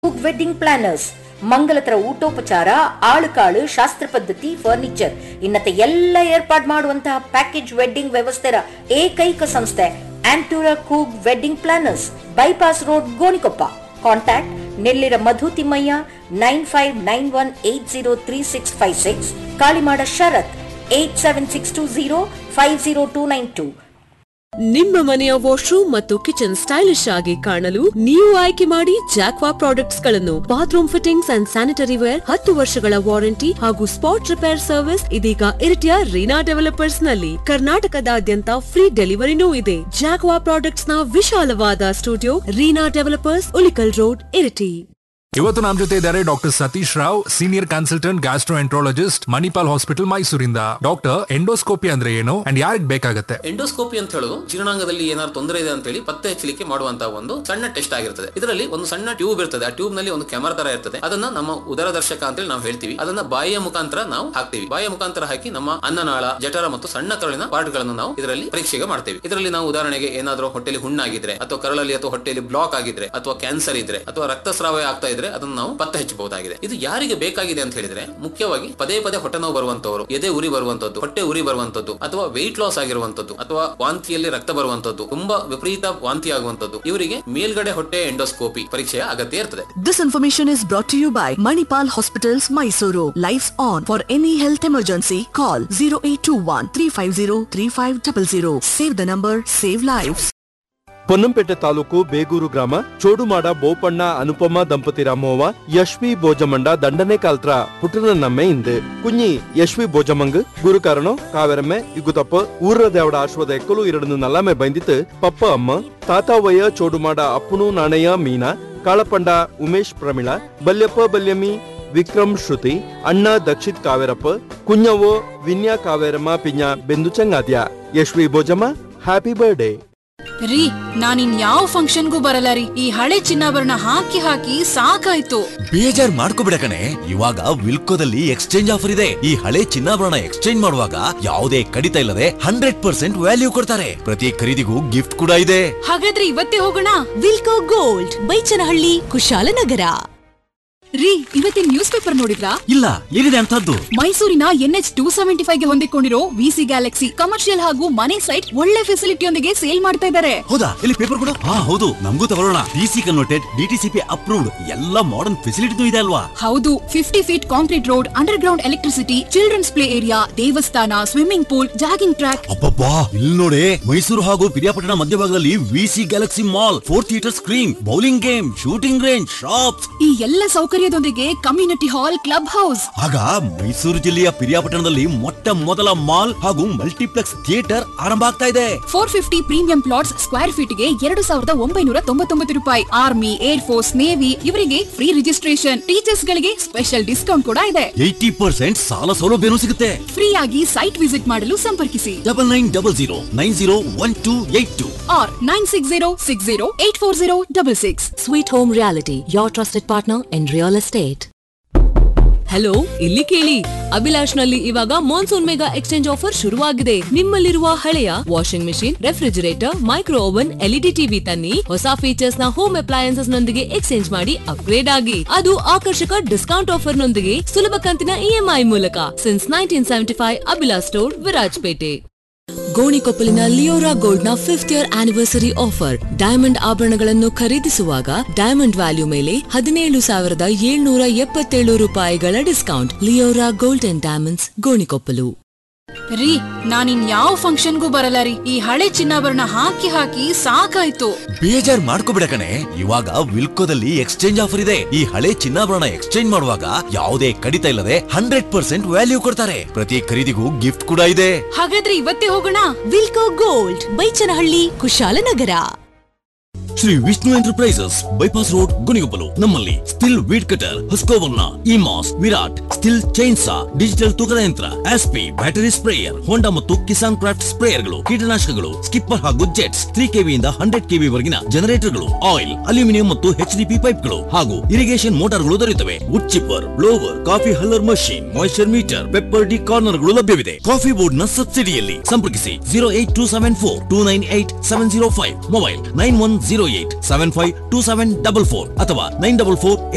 Wedding planners ಮಂಗಲತರ ಊಟೋಪಚಾರ ಆಳುಕಾಳು ಶಾಸ್ತ್ರ ಪದ್ಧತಿ furniture ಇನ್ನತೆ ಎಲ್ಲ ಏರ್ಪಾಡು ಮಾಡುವಂತಹ ಪ್ಯಾಕೇಜ್ ವೆಡ್ಡಿಂಗ್ ವ್ಯವಸ್ಥೆಯ ಏಕೈಕ ಸಂಸ್ಥೆ ಆಂಟೂರ ಕೂಗ್ wedding planners bypass road Gonikoppa contact Nellira Madhu Thimmaiah nine five nine one eight zero three six five six Kalimada Sharath eight seven six two zero five zero two nine two ನಿಮ್ಮ ಮನೆಯ ವಾಶ್ರೂಮ್ ಮತ್ತು ಕಿಚನ್ ಸ್ಟೈಲಿಶ್ ಆಗಿ ಕಾಣಲು ನೀವು ಆಯ್ಕೆ ಮಾಡಿ ಜಾಕ್ವಾ ಪ್ರಾಡಕ್ಟ್ಸ್ ಗಳನ್ನು bathroom fittings and sanitary ware ಹತ್ತು ವರ್ಷಗಳ ವಾರಂಟಿ ಹಾಗೂ ಸ್ಪಾಟ್ ರಿಪೇರ್ ಸರ್ವಿಸ್ ಇದೀಗ ಇರಿಟಿಯ ರೀನಾ ಡೆವಲಪರ್ಸ್ ನಲ್ಲಿ ಕರ್ನಾಟಕದಾದ್ಯಂತ ಫ್ರೀ ಡೆಲಿವರಿನೂ ಇದೆ ಜಾಕ್ವಾ ಪ್ರಾಡಕ್ಟ್ಸ್ ನ ವಿಶಾಲವಾದ studio Reena developers Ulikal road Iritty ಇವತ್ತು ನಮ್ಮ ಜೊತೆ ಇದ್ದಾರೆ doctor Satish Rao senior consultant gastroenterologist Manipal hospital ಮೈಸೂರಿಂದ ಡಾಕ್ಟರ್ ಎಂಡೋಸ್ಕೋಪಿ ಅಂದ್ರೆ ಏನು ಅಂಡ್ ಯಾರಿಗ್ ಬೇಕಾಗತ್ತೆ ಎಂಡೋಸ್ಕೋಪಿ ಅಂತ ಹೇಳೋದು ಜೀರ್ಣಾಂಗದಲ್ಲಿ ಏನಾದ್ರು ತೊಂದರೆ ಇದೆ ಅಂತ ಹೇಳಿ ಪತ್ತೆ ಹಚ್ಚಲಿಕ್ಕೆ ಮಾಡುವಂತಹ ಒಂದು ಸಣ್ಣ ಟೆಸ್ಟ್ ಆಗಿರ್ತದೆ ಇದರಲ್ಲಿ ಒಂದು ಸಣ್ಣ ಟ್ಯೂಬ್ ಇರ್ತದೆ ಆ ಟ್ಯೂಬ್ ನಲ್ಲಿ ಒಂದು ಕ್ಯಾಮರಾ ತರ ಇರ್ತದೆ ಅದನ್ನ ನಮ್ಮ ಉದರದರ್ಶಕ ಅಂತ ಹೇಳಿ ನಾವು ಹೇಳ್ತೀವಿ ಅದನ್ನ ಬಾಯಿಯ ಮುಖಾಂತರ ನಾವು ಹಾಕ್ತೀವಿ ಬಾಯಿಯ ಮುಖಾಂತರ ಹಾಕಿ ನಮ್ಮ ಅನ್ನನಾಳ ಜಠರ ಮತ್ತು ಸಣ್ಣ ಕರಳಿನ ಪಾರ್ಟ್ ಗಳನ್ನು ನಾವು ಇದರಲ್ಲಿ ಪರೀಕ್ಷೆಗೆ ಮಾಡ್ತೇವೆ ಇದರಲ್ಲಿ ನಾವು ಉದಾಹರಣೆಗೆ ಏನಾದ್ರೂ ಹೊಟ್ಟೆಲಿ ಹುಣ್ಣಾಗಿದ್ರೆ ಅಥವಾ ಕರಳಲ್ಲಿ ಅಥವಾ ಹೊಟ್ಟೆಯಲ್ಲಿ ಬ್ಲಾಕ್ ಆಗಿದ್ರೆ ಅಥವಾ ಕ್ಯಾನ್ಸರ್ ಇದ್ರೆ ಅಥವಾ ರಕ್ತಸ್ರಾವ ಆಗ್ತಾ ಇದ್ರೆ ಅದನ್ನು ನಾವು ಪತ್ತೆ ಹಚ್ಚಬಹುದಾಗಿದೆ ಇದು ಯಾರಿಗೆ ಬೇಕಾಗಿದೆ ಅಂತ ಹೇಳಿದ್ರೆ ಮುಖ್ಯವಾಗಿ ಪದೇ ಪದೇ ಹೊಟ್ಟೆ ನೋವು ಬರುವಂತವರು ಎದೆ ಉರಿ ಬರುವಂತದ್ದು ಹೊಟ್ಟೆ ಉರಿ ಬರುವಂತದ್ದು ಅಥವಾ ವೆಯ್ಟ್ ಲಾಸ್ ಆಗಿರುವಂತದ್ದು ಅಥವಾ ವಾಂತಿಯಲ್ಲಿ ರಕ್ತ ಬರುವಂತದ್ದು ತುಂಬಾ ವಿಪರೀತ ವಾಂತಿ ಆಗುವಂತದ್ದು ಇವರಿಗೆ ಮೇಲ್ಗಡೆ ಹೊಟ್ಟೆ ಎಂಡೋಸ್ಕೋಪಿ ಪರೀಕ್ಷೆಯ ಅಗತ್ಯ ಇರ್ತದೆ This information is brought to you by Manipal Hospitals, Mysuru. Lights on. For any health emergency, call 0821 350 3500. Save the number, save lives. Ponnampet taluk Begur ಗ್ರಾಮ ಚೋಡುಮಾಡ ಬೋಪಣ್ಣ ಅನುಪಮ ದಂಪತಿ ರಾಮೋವ ಯಶ್ವಿ ಭೋಜಮಂಡ ದಂಡನೆ ಕಾಲ್ತ್ರ ಪುಟ್ಟನ ನಮ್ಮೆ ಇಂದು ಕುഞ്ഞി ಯಶ್ವಿ ಭೋಜಮಂಗ್ ಗುರು ಕಾರಣೋ ಕಾವೆರಮ್ಮೆ ಇಗುತಪ್ಪ ಊರ ದೇವಡ ಆಶ್ವದ ಎಕ್ಕಲು ಎರಡನ್ನು ನಲ್ಲಮೆ ಬೈಂದಿತ್ತು ಪಪ್ಪ ಅಮ್ಮ ತಾತಾವಯ್ಯ ಚೋಡುಮಾಡ ಅಪ್ಪುನು ನಾಣಯ್ಯ ಮೀನಾ ಕಾಳಪಂಡ ಉಮೇಶ್ ಪ್ರಮಿಳ ಬಲ್ಯಪ್ಪ ಬಲ್ಯಮಿ ವಿಕ್ರಮ್ ಶ್ರುತಿ ಅಣ್ಣ ದಕ್ಷಿತ್ ಕಾವೇರಪ್ಪ ಕುഞ്ഞವೋ ವಿನ್ಯಾ ಕಾವೇರಮ್ಮ ಪಿಂಜ ಬೆಂದು ಚಂಗಾದ್ಯ ಯಶ್ವಿ ಭೋಜಮ್ಮ ಹ್ಯಾಪಿ ಬರ್ಡೇ ರೀ ನಾನಿನ್ ಯಾವ ಫಂಕ್ಷನ್ಗೂ ಬರಲ್ಲ ರೀ ಈ ಹಳೆ ಚಿನ್ನಾಭರಣ ಹಾಕಿ ಹಾಕಿ ಸಾಕಾಯ್ತು ಬೇಜಾರ್ ಮಾಡ್ಕೋಬಿಡ ಕಣೆ ಇವಾಗ ವಿಲ್ಕೋದಲ್ಲಿ ಎಕ್ಸ್ಚೇಂಜ್ ಆಫರ್ ಇದೆ ಈ ಹಳೆ ಚಿನ್ನಾಭರಣ ಎಕ್ಸ್ಚೇಂಜ್ ಮಾಡುವಾಗ ಯಾವುದೇ ಕಡಿತ ಇಲ್ಲದೆ ಹಂಡ್ರೆಡ್ ಪರ್ಸೆಂಟ್ ವ್ಯಾಲ್ಯೂ ಕೊಡ್ತಾರೆ ಪ್ರತಿ ಖರೀದಿಗೂ ಗಿಫ್ಟ್ ಕೂಡ ಇದೆ ಹಾಗಾದ್ರೆ ಇವತ್ತೇ ಹೋಗೋಣ Wilco Gold, ಬೈಚನಹಳ್ಳಿ ಕುಶಾಲನಗರ ರೀ ಇವತ್ತಿನ ನ್ಯೂಸ್ ಪೇಪರ್ ನೋಡಿದ್ರಾ ಇಲ್ಲ ಏನಿದೆ ಅಂತದ್ದು ಮೈಸೂರಿನ N H two seventy five ಗೆ ಹೊಂದಿಕೊಂಡಿರೋ ವಿಸಿ ಗ್ಯಾಲಕ್ಸಿ ಕಮರ್ಷಿಯಲ್ ಹಾಗೂ ಮನೆ ಸೈಟ್ ಒಳ್ಳೆ ಫೆಸಿಲಿಟಿಯೊಂದಿಗೆ ಸೇಲ್ ಮಾಡ್ತಾ ಇದ್ದಾರೆ ಹೌದಾ ಇಲ್ಲಿ ಪೇಪರ್ ಕೊಡು ಹಾ ಹೌದು ನಮಗೂ ತಗೊಳ್ಳೋಣ ಡಿಸಿ ಕನ್ವರ್ಟೆಡ್ ಡಿಟಿಸಿಪಿ ಅಪ್ರೂವ್ಡ್ ಎಲ್ಲ ಮಾಡರ್ನ್ ಫೆಸಿಲಿಟಿನೂ ಇದೆ ಅಲ್ವಾ ಹೌದು fifty feet concrete road underground electricity children's play area ದೇವಸ್ಥಾನ ಸ್ವಿಮ್ಮಿಂಗ್ ಪೂಲ್ ಜಾಗಿಂಗ್ ಟ್ರ್ಯಾಕ್ ಅಬ್ಬಬ್ಬಾ ಇಲ್ಲಿ ನೋಡಿ ಮೈಸೂರು ಹಾಗೂ ಪಿರಿಯಾಪಟ್ಟಣ ಮಧ್ಯಭಾಗದಲ್ಲಿ VC Galaxy Mall four theatre screen bowling game shooting range shops ಈ ಎಲ್ಲ ಸೌಕರ್ಯದೊಂದಿಗೆ ಕಮ್ಯುನಿಟಿ ಹಾಲ್ ಕ್ಲಬ್ ಹೌಸ್ ಆಗ ಮೈಸೂರು ಜಿಲ್ಲೆಯ ಪಿರಿಯಾಪಟ್ಟಣದಲ್ಲಿ ಮೊಟ್ಟ ಮೊದಲ ಮಾಲ್ ಹಾಗೂ ಮಲ್ಟಿಪ್ಲೆಕ್ಸ್ ಥಿಯೇಟರ್ ಆರಂಭ ಆಗ್ತಾ ಇದೆ four fifty premium plots square feet ಗೆ ಎರಡು ಸಾವಿರದ ಒಂಬೈನೂರ ತೊಂಬತ್ತೊಂಬತ್ತು ರೂಪಾಯಿ ಆರ್ಮಿ ಏರ್ ಫೋರ್ಸ್ ನೇವಿ ಇವರಿಗೆ ಫ್ರೀ ರಿಜಿಸ್ಟ್ರೇಷನ್ ಟೀಚರ್ಸ್ ಗಳಿಗೆ ಸ್ಪೆಷಲ್ ಡಿಸ್ಕೌಂಟ್ ಕೂಡ ಇದೆ ಏಯ್ಟಿ ಪರ್ಸೆಂಟ್ ಸಾಲ ಸೌಲಭ್ಯನೂ ಸಿಗುತ್ತೆ ಫ್ರೀ ಆಗಿ ಸೈಟ್ ವಿಸಿಟ್ ಮಾಡಲು ಸಂಪರ್ಕಿಸಿ double nine double zero nine zero one two eight two or nine six zero six zero eight four zero double six Sweet Home Realty your trusted partner in real estate hello ಇಲ್ಲಿ ಕೇಳಿ ಅಭಿಲಾಷ್ ನಲ್ಲಿ ಇವಾಗ monsoon mega exchange offer ಶುರುವಾಗಿದೆ ನಿಮ್ಮಲ್ಲಿರುವ ಹಳೆಯ washing machine refrigerator micro oven LED TV ತನ್ನಿ ಹೊಸ features ನ ಹೋಮ್ ಅಪ್ಲಯನ್ಸಸ್ ನೊಂದಿಗೆ ಎಕ್ಸ್ಚೇಂಜ್ ಮಾಡಿ ಅಪ್ಗ್ರೇಡ್ ಆಗಿ ಅದು ಆಕರ್ಷಕ ಡಿಸ್ಕೌಂಟ್ ಆಫರ್ ನೊಂದಿಗೆ ಸುಲಭ ಕಂತಿನ ಇಎಂಐ ಮೂಲಕ since nineteen seventy five Abhilash store Virajpet ಗೋಣಿಕೊಪ್ಪಲಿನ ಲಿಯೋರಾ ಗೋಲ್ಡ್ ನ fifth year anniversary offer diamond ಆಭರಣಗಳನ್ನು ಖರೀದಿಸುವಾಗ ಡೈಮಂಡ್ ವ್ಯಾಲ್ಯೂ ಮೇಲೆ ಹದಿನೇಳು ಸಾವಿರದ ಏಳ್ನೂರ ಎಪ್ಪತ್ತೇಳು ರೂಪಾಯಿಗಳ discount Leora gold and diamonds Gonikoppalu ರೀ ನಾನಿನ್ ಯಾವ ಫಂಕ್ಷನ್ಗೂ ಬರಲ್ಲ ರೀ ಈ ಹಳೆ ಚಿನ್ನಾಭರಣ ಹಾಕಿ ಹಾಕಿ ಸಾಕಾಯ್ತು ಬೇಜಾರ್ ಮಾಡ್ಕೋಬಿಡ ಕಣೆ ಇವಾಗ ವಿಲ್ಕೋದಲ್ಲಿ ಎಕ್ಸ್ಚೇಂಜ್ ಆಫರ್ ಇದೆ ಈ ಹಳೆ ಚಿನ್ನಾಭರಣ ಎಕ್ಸ್ಚೇಂಜ್ ಮಾಡುವಾಗ ಯಾವುದೇ ಕಡಿತ ಇಲ್ಲದೆ ಹಂಡ್ರೆಡ್ ಪರ್ಸೆಂಟ್ ವ್ಯಾಲ್ಯೂ ಕೊಡ್ತಾರೆ ಪ್ರತಿ ಖರೀದಿಗೂ ಗಿಫ್ಟ್ ಕೂಡ ಇದೆ ಹಾಗಾದ್ರೆ ಇವತ್ತೇ ಹೋಗೋಣ Wilco Gold, Baichanahalli Kushalnagar Shri Vishnu enterprises bypass road Gonikoppalu ನಮ್ಮಲ್ಲಿ ಸ್ಟಿಲ್ ವೀಡ್ ಕಟರ್ ಹಸ್ಕೋವರ್ನ ಇಮಾಸ್ ವಿರಾಟ್ ಸ್ಟಿಲ್ ಚೈನ್ಸಾ ಡಿಜಿಟಲ್ ತೂಕದ ಯಂತ್ರ ಆಸ್ಪಿ ಬ್ಯಾಟರಿ ಸ್ಪ್ರೇಯರ್ ಹೋಂಡಾ ಮತ್ತು ಕಿಸಾನ್ ಕ್ರಾಫ್ಟ್ ಸ್ಪ್ರೇಯರ್ಗಳು ಕೀಟನಾಶಕಗಳು ಸ್ಕಿಪ್ಪರ್ ಹಾಗೂ ಜೆಟ್ಸ್ ತ್ರೀ ಕೆವಿಯಿಂದ ಹಂಡ್ರೆಡ್ ಕೆವಿ ವರೆಗಿನ ಜನರೇಟರ್ಗಳು ಆಯಿಲ್ ಅಲ್ಯೂಮಿನಿಯಂ ಮತ್ತು ಎಚ್ ಡಿ ಪಿ ಪೈಪ್ಗಳು ಹಾಗೂ ಇರಿಗೇಷನ್ ಮೋಟಾರ್ಗಳು ದೊರೆಯುತ್ತವೆ wood chipper blower coffee huller machine moisture meter pepper ಡಿ ಕಾರ್ನರ್ಗಳು ಲಭ್ಯವಿದೆ ಕಾಫಿ ಬೋರ್ಡ್ ನ ಸಬ್ಸಿಡಿಯಲ್ಲಿ ಸಂಪರ್ಕಿಸಿ zero eight two seven four two nine eight seven zero five mobile nine one zero eight seven five two seven double four ಅಥವಾ nine double four